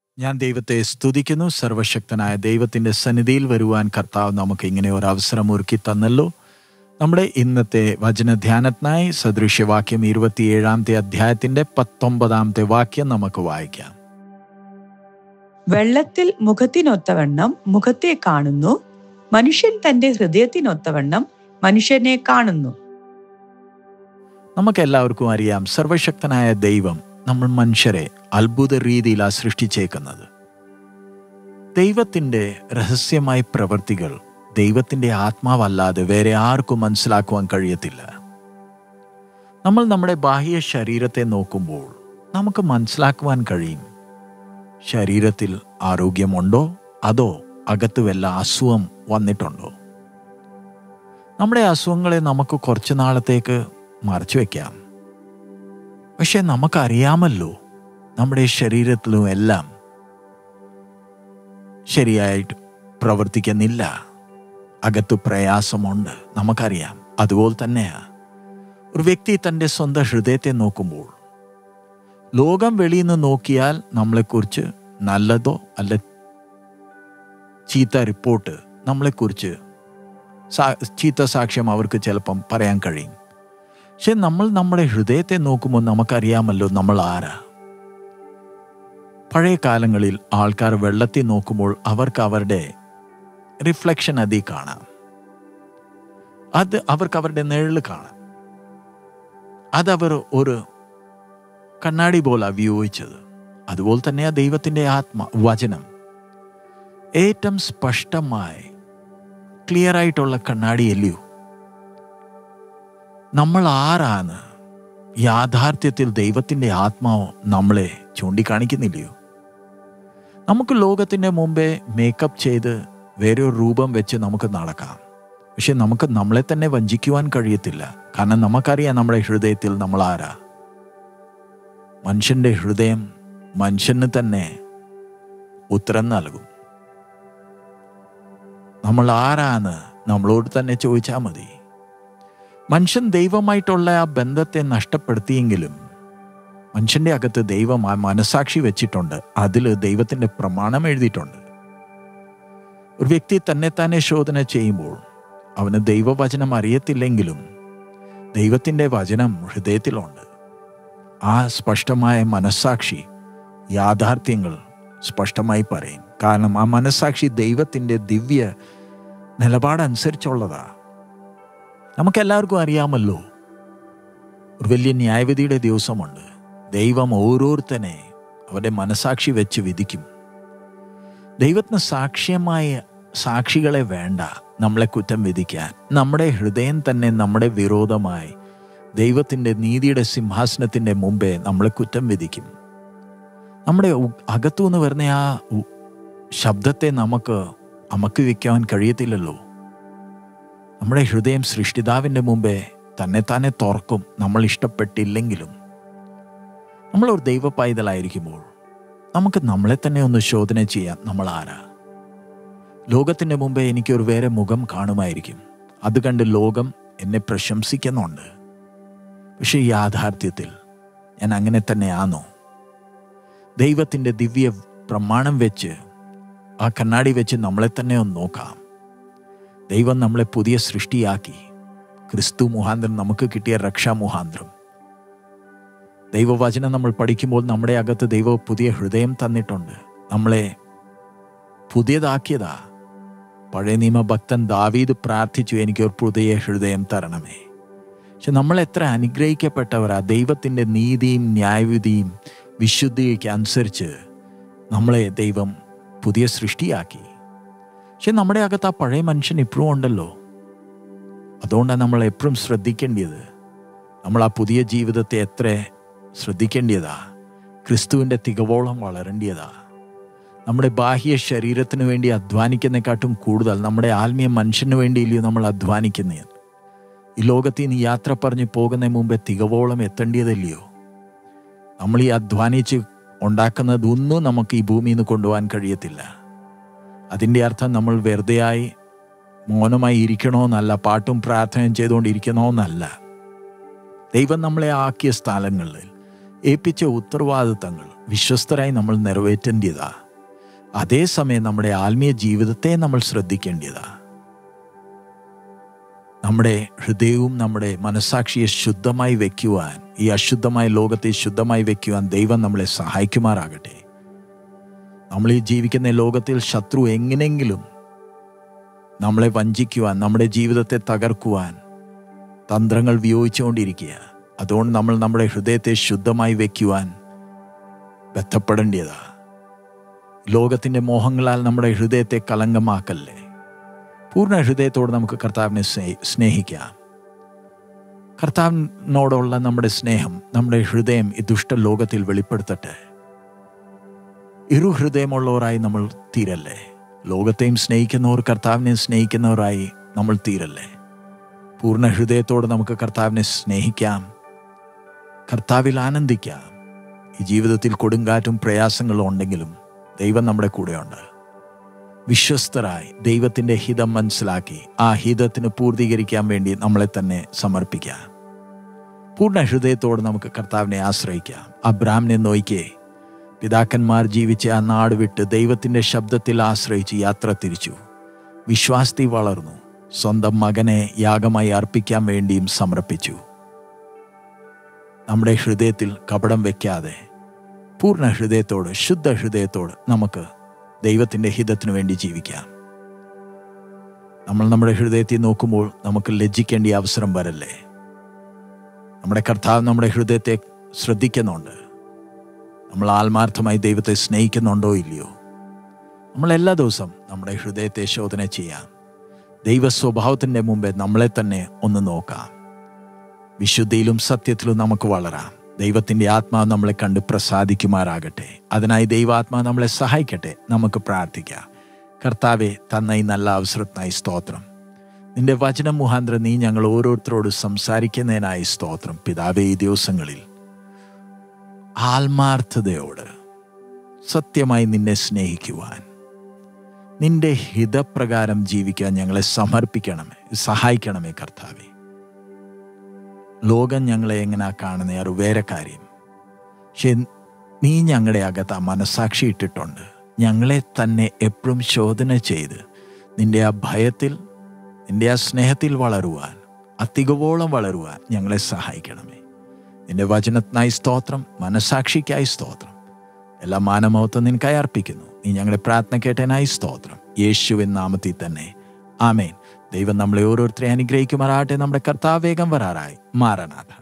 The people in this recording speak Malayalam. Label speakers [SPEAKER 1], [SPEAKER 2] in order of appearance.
[SPEAKER 1] ഞാൻ ദൈവത്തെ സ്തുതിക്കുന്നു സർവശക്തനായ ദൈവത്തിൻ്റെ സന്നിധിയിൽ വരുവാൻ കർത്താവ് നമുക്ക് ഇങ്ങനെ ഒരു അവസരം ഒരുക്കി തന്നല്ലോ നമ്മുടെ ഇന്നത്തെ വചനധ്യാനത്തിനായി സദൃശ്യവാക്യം ഇരുപത്തിയേഴാമത്തെ അധ്യായത്തിൻ്റെ പത്തൊമ്പതാമത്തെ വാക്യം നമുക്ക് വായിക്കാം
[SPEAKER 2] വെള്ളത്തിൽ മുഖത്തിനൊത്തവണ്ണം മുഖത്തെ കാണുന്നു മനുഷ്യൻ തന്റെ ഹൃദയത്തിനൊത്തവണ്ണം മനുഷ്യനെ കാണുന്നു
[SPEAKER 1] നമുക്കെല്ലാവർക്കും അറിയാം സർവശക്തനായ ദൈവം നമ്മൾ മനുഷ്യരെ അത്ഭുത രീതിയിലാണ് സൃഷ്ടിച്ചേക്കുന്നത് ദൈവത്തിൻ്റെ രഹസ്യമായ പ്രവൃത്തികൾ ദൈവത്തിൻ്റെ ആത്മാവല്ലാതെ വേറെ ആർക്കും മനസ്സിലാക്കുവാൻ കഴിയത്തില്ല നമ്മൾ നമ്മുടെ ബാഹ്യ ശരീരത്തെ നോക്കുമ്പോൾ നമുക്ക് മനസ്സിലാക്കുവാൻ കഴിയും ശരീരത്തിൽ ആരോഗ്യമുണ്ടോ അതോ അകത്ത് വല്ല അസുഖം വന്നിട്ടുണ്ടോ നമ്മുടെ അസുഖങ്ങളെ നമുക്ക് കുറച്ചു നാളത്തേക്ക് മറച്ചു വയ്ക്കാം പക്ഷെ നമുക്കറിയാമല്ലോ നമ്മുടെ ശരീരത്തിലും എല്ലാം ശരിയായിട്ട് പ്രവർത്തിക്കുന്നില്ല അകത്ത് പ്രയാസമുണ്ട് നമുക്കറിയാം അതുപോലെ തന്നെയാ ഒരു വ്യക്തി തൻ്റെ സ്വന്തം ഹൃദയത്തെ നോക്കുമ്പോൾ ലോകം വെളിയിൽ നിന്ന് നോക്കിയാൽ നമ്മളെക്കുറിച്ച് നല്ലതോ അല്ല ചീത്ത റിപ്പോർട്ട് നമ്മളെക്കുറിച്ച് സാ- ചീത്ത സാക്ഷ്യം അവർക്ക് ചിലപ്പം പറയാൻ കഴിയും പക്ഷെ നമ്മൾ നമ്മുടെ ഹൃദയത്തെ നോക്കുമ്പോൾ നമുക്കറിയാമല്ലോ നമ്മൾ ആരാ പഴയ കാലങ്ങളിൽ ആൾക്കാർ വെള്ളത്തിൽ നോക്കുമ്പോൾ അവർക്ക് അവരുടെ റിഫ്ലക്ഷൻ അതിൽ കാണാം അത് അവർക്ക് അവരുടെ നിഴൽ കാണാം അതവർ ഒരു കണ്ണാടി പോലെ ഉപയോഗിച്ചത് അതുപോലെ തന്നെയാ ദൈവത്തിൻ്റെ ആത്മ വചനം ഏറ്റവും സ്പഷ്ടമായി ക്ലിയർ ആയിട്ടുള്ള കണ്ണാടി അല്ലയോ നമ്മൾ ആരാണ് യാഥാർത്ഥ്യത്തിൽ ദൈവത്തിൻ്റെ ആത്മാവ് നമ്മളെ ചൂണ്ടിക്കാണിക്കുന്നില്ലയോ നമുക്ക് ലോകത്തിൻ്റെ മുമ്പേ മേക്കപ്പ് ചെയ്ത് വേറെ ഒരു രൂപം വെച്ച് നമുക്ക് നടക്കാം പക്ഷെ നമുക്ക് നമ്മളെ തന്നെ വഞ്ചിക്കുവാൻ കഴിയത്തില്ല കാരണം നമുക്കറിയാം നമ്മുടെ ഹൃദയത്തിൽ നമ്മൾ ആരാ മനുഷ്യന്റെ ഹൃദയം മനുഷ്യന് തന്നെ ഉത്തരം നൽകും നമ്മൾ ആരാന്ന് നമ്മളോട് തന്നെ ചോദിച്ചാൽ മതി മനുഷ്യൻ ദൈവമായിട്ടുള്ള ആ ബന്ധത്തെ നഷ്ടപ്പെടുത്തിയെങ്കിലും മനുഷ്യന്റെ അകത്ത് ദൈവം ആ മനസാക്ഷി വെച്ചിട്ടുണ്ട് അതിൽ ദൈവത്തിന്റെ പ്രമാണം എഴുതിയിട്ടുണ്ട് ഒരു വ്യക്തി തന്നെ തന്നെ ശോധന ചെയ്യുമ്പോൾ അവന് ദൈവവചനം അറിയത്തില്ലെങ്കിലും ദൈവത്തിന്റെ വചനം ഹൃദയത്തിലുണ്ട് ആ സ്പഷ്ടമായ മനസ്സാക്ഷി യാഥാർത്ഥ്യങ്ങൾ സ്പഷ്ടമായി പറയും കാരണം ആ മനസ്സാക്ഷി ദൈവത്തിൻ്റെ ദിവ്യ നിലപാടനുസരിച്ചുള്ളതാ നമുക്കെല്ലാവർക്കും അറിയാമല്ലോ ഒരു വലിയ ന്യായവിധിയുടെ ദിവസമുണ്ട് ദൈവം ഓരോരുത്തനെ അവരുടെ മനസാക്ഷി വെച്ച് വിധിക്കും ദൈവത്തിന് സാക്ഷ്യമായ സാക്ഷികളെ വേണ്ട നമ്മളെ കുറ്റം വിധിക്കാൻ നമ്മുടെ ഹൃദയം തന്നെ നമ്മുടെ വിരോധമായി ദൈവത്തിൻ്റെ നീതിയുടെ സിംഹാസനത്തിൻ്റെ മുമ്പേ നമ്മളെ കുറ്റം വിധിക്കും നമ്മുടെ ഉ- അകത്തുനിന്ന് വരുന്ന ആ ഉ- ശബ്ദത്തെ നമുക്ക് അമക്കി വയ്ക്കാൻ കഴിയത്തില്ലല്ലോ നമ്മുടെ ഹൃദയം സൃഷ്ടിതാവിൻ്റെ മുമ്പേ തന്നെ തന്നെ തുറക്കും നമ്മൾ ഇഷ്ടപ്പെട്ടില്ലെങ്കിലും നമ്മൾ ഒരു ദൈവ പൈതലായിരിക്കുമ്പോൾ നമുക്ക് നമ്മളെ തന്നെ ഒന്ന് ശോധന ചെയ്യാം നമ്മൾ ആരാ ലോകത്തിൻ്റെ മുമ്പേ എനിക്കൊരു വേറെ മുഖം കാണുമായിരിക്കും അത് കണ്ട് ലോകം എന്നെ പ്രശംസിക്കുന്നുണ്ട് പക്ഷേ ഈ യാഥാർത്ഥ്യത്തിൽ ഞാൻ അങ്ങനെ തന്നെയാണോ ദൈവത്തിൻ്റെ ദിവ്യ പ്രമാണം വെച്ച് ആ കണ്ണാടി വെച്ച് നമ്മളെ തന്നെ ഒന്ന് നോക്കാം ദൈവം നമ്മളെ പുതിയ സൃഷ്ടിയാക്കി ക്രിസ്തു മുഖാന്തരം നമുക്ക് കിട്ടിയ രക്ഷാ മുഖാന്തരം ദൈവവചനം നമ്മൾ പഠിക്കുമ്പോൾ നമ്മുടെ അകത്ത് ദൈവ പുതിയ ഹൃദയം തന്നിട്ടുണ്ട് നമ്മളെ പുതിയതാക്കിയതാ പഴയ നിയമഭക്തൻ ദാവീദ് പ്രാർത്ഥിച്ചു എനിക്കൊരു പുതിയ ഹൃദയം തരണമേ പക്ഷെ നമ്മൾ എത്ര അനുഗ്രഹിക്കപ്പെട്ടവരാ ദൈവത്തിൻ്റെ നീതിയും ന്യായവിധിയും വിശുദ്ധിക്ക് അനുസരിച്ച് നമ്മളെ ദൈവം പുതിയ സൃഷ്ടിയാക്കി പക്ഷെ നമ്മുടെ അകത്ത് ആ പഴയ മനുഷ്യൻ ഇപ്പോഴും ഉണ്ടല്ലോ അതുകൊണ്ടാണ് നമ്മൾ എപ്പോഴും ശ്രദ്ധിക്കേണ്ടത് നമ്മൾ ആ പുതിയ ജീവിതത്തെ എത്ര ശ്രദ്ധിക്കേണ്ടതാ ക്രിസ്തുവിൻ്റെ തികവോളം വളരേണ്ടതാ നമ്മുടെ ബാഹ്യ ശരീരത്തിന് വേണ്ടി അധ്വാനിക്കുന്നതിനെക്കാട്ടും കൂടുതൽ നമ്മുടെ ആത്മീയ മനുഷ്യന് വേണ്ടിയില്ലയോ നമ്മൾ അധ്വാനിക്കുന്നത് ഈ ലോകത്തിൽ നിന്ന് യാത്ര പറഞ്ഞ് പോകുന്നതിന് മുമ്പേ തികവോളം എത്തേണ്ടതല്ലയോ നമ്മൾ ഈ അധ്വാനിച്ച് ഉണ്ടാക്കുന്നതൊന്നും നമുക്ക് ഈ ഭൂമിയിൽ നിന്ന് കൊണ്ടുപോകാൻ കഴിയത്തില്ല അതിൻ്റെ അർത്ഥം നമ്മൾ വെറുതെയായി മൗനമായി ഇരിക്കണമെന്നല്ല പാട്ടും പ്രാർത്ഥനയും ചെയ്തുകൊണ്ടിരിക്കണമെന്നല്ല ദൈവം നമ്മളെ ആക്കിയ സ്ഥലങ്ങളിൽ ഏൽപ്പിച്ച ഉത്തരവാദിത്തങ്ങൾ വിശ്വസ്തരായി നമ്മൾ നിറവേറ്റേണ്ടതാ അതേസമയം നമ്മുടെ ആത്മീയ ജീവിതത്തെ നമ്മൾ ശ്രദ്ധിക്കേണ്ടതാ നമ്മുടെ ഹൃദയവും നമ്മുടെ മനസാക്ഷിയെ ശുദ്ധമായി വെക്കുവാൻ ഈ അശുദ്ധമായ ലോകത്തെ ശുദ്ധമായി വെക്കുവാൻ ദൈവം നമ്മളെ സഹായിക്കുമാറാകട്ടെ നമ്മൾ ഈ ജീവിക്കുന്ന ലോകത്തിൽ ശത്രു എങ്ങനെങ്കിലും നമ്മളെ വഞ്ചിക്കുവാൻ നമ്മുടെ ജീവിതത്തെ തകർക്കുവാൻ തന്ത്രങ്ങൾ വിയോഗിച്ചുകൊണ്ടിരിക്കുക അതുകൊണ്ട് നമ്മൾ നമ്മുടെ ഹൃദയത്തെ ശുദ്ധമായി വെക്കുവാൻ ബന്ധപ്പെടേണ്ടതാ ലോകത്തിൻ്റെ മോഹങ്ങളാൽ നമ്മുടെ ഹൃദയത്തെ കളങ്കമാക്കല്ലേ പൂർണ്ണ ഹൃദയത്തോട് നമുക്ക് കർത്താവിനെ സ്നേ സ്നേഹിക്കാം കർത്താവിനോടുള്ള നമ്മുടെ സ്നേഹം നമ്മുടെ ഹൃദയം ഈ ദുഷ്ട ലോകത്തിൽ വെളിപ്പെടുത്തട്ടെ ഇരുഹൃദയമുള്ളവരായി നമ്മൾ തീരല്ലേ ലോകത്തെയും സ്നേഹിക്കുന്നവർ കർത്താവിനെ സ്നേഹിക്കുന്നവരായി നമ്മൾ തീരല്ലേ പൂർണ്ണ ഹൃദയത്തോടെ നമുക്ക് കർത്താവിനെ സ്നേഹിക്കാം കർത്താവിൽ ആനന്ദിക്കാം ഈ ജീവിതത്തിൽ കൊടുങ്കാറ്റും പ്രയാസങ്ങളും ഉണ്ടെങ്കിലും ദൈവം നമ്മുടെ കൂടെയുണ്ട് വിശ്വസ്തരായി ദൈവത്തിൻ്റെ ഹിതം മനസ്സിലാക്കി ആ ഹിതത്തിന് പൂർത്തീകരിക്കാൻ വേണ്ടി നമ്മളെ തന്നെ സമർപ്പിക്കാം പൂർണ്ണ ഹൃദയത്തോടെ നമുക്ക് കർത്താവിനെ ആശ്രയിക്കാം അബ്രാമിനെ നോയിക്കേ പിതാക്കന്മാർ ജീവിച്ച ആ നാട് വിട്ട് ദൈവത്തിൻ്റെ ശബ്ദത്തിൽ ആശ്രയിച്ച് യാത്ര തിരിച്ചു വിശ്വാസത്തിൽ വളർന്നു സ്വന്തം മകനെ യാഗമായി അർപ്പിക്കാൻ വേണ്ടിയും സമർപ്പിച്ചു നമ്മുടെ ഹൃദയത്തിൽ കപടം വെക്കാതെ പൂർണ്ണ ഹൃദയത്തോട് ശുദ്ധ ഹൃദയത്തോട് നമുക്ക് ദൈവത്തിൻ്റെ ഹിതത്തിനു വേണ്ടി ജീവിക്കാം നമ്മൾ നമ്മുടെ ഹൃദയത്തിൽ നോക്കുമ്പോൾ നമുക്ക് ലജ്ജിക്കേണ്ട അവസരം വരല്ലേ നമ്മുടെ കർത്താവ് നമ്മുടെ ഹൃദയത്തെ ശ്രദ്ധിക്കുന്നുണ്ട് നമ്മൾ ആത്മാർത്ഥമായി ദൈവത്തെ സ്നേഹിക്കുന്നുണ്ടോ ഇല്ലയോ നമ്മൾ എല്ലാ ദിവസവും നമ്മുടെ ഹൃദയത്തെ ശോധന ചെയ്യാം ദൈവ സ്വഭാവത്തിൻ്റെ മുമ്പേ നമ്മളെ തന്നെ ഒന്ന് നോക്കാം വിശുദ്ധിയിലും സത്യത്തിലും നമുക്ക് വളരാം ദൈവത്തിൻ്റെ ആത്മാവ് നമ്മളെ കണ്ട് പ്രസാദിക്കുമാറാകട്ടെ അതിനായി ദൈവാത്മാവ് നമ്മളെ സഹായിക്കട്ടെ നമുക്ക് പ്രാർത്ഥിക്കാം കർത്താവെ തന്ന ഈ നല്ല അവസരത്തിനായി സ്തോത്രം നിന്റെ വചനം മുഖാന്തരം നീ ഞങ്ങൾ ഓരോരുത്തരോട് സംസാരിക്കുന്നതിനായി സ്തോത്രം പിതാവേ ഈ ദിവസങ്ങളിൽ ആത്മാർത്ഥതയോട് സത്യമായി നിന്നെ സ്നേഹിക്കുവാൻ നിന്റെ ഹിതപ്രകാരം ജീവിക്കാൻ ഞങ്ങളെ സമർപ്പിക്കണമേ സഹായിക്കണമേ കർത്താവെ ലോകം ഞങ്ങളെ എങ്ങനെയാ കാണുന്ന അത് വേറെ കാര്യം പക്ഷെ നീ ഞങ്ങളുടെ അകത്ത് ആ മനസാക്ഷി ഇട്ടിട്ടുണ്ട് ഞങ്ങളെ തന്നെ എപ്പോഴും ശോധന ചെയ്ത് നിന്റെ ആ ഭയത്തിൽ നിന്റെ ആ സ്നേഹത്തിൽ വളരുവാൻ അധികവോളം വളരുവാൻ ഞങ്ങളെ സഹായിക്കണമേ നിന്റെ വചനത്തിനായി സ്തോത്രം മനസാക്ഷിക്കായി സ്തോത്രം എല്ലാ മാനമഹത്വം നിനക്കായി അർപ്പിക്കുന്നു നീ ഞങ്ങളുടെ പ്രാർത്ഥന കേട്ടനായി സ്തോത്രം യേശുവിൻ നാമത്തിൽ തന്നെ ആമേൻ ദൈവം നമ്മളെ ഓരോരുത്തരെ അനുഗ്രഹിക്കുമാറാട്ടെ നമ്മുടെ കർത്താവേഗം വരാറായി മാറനാഥ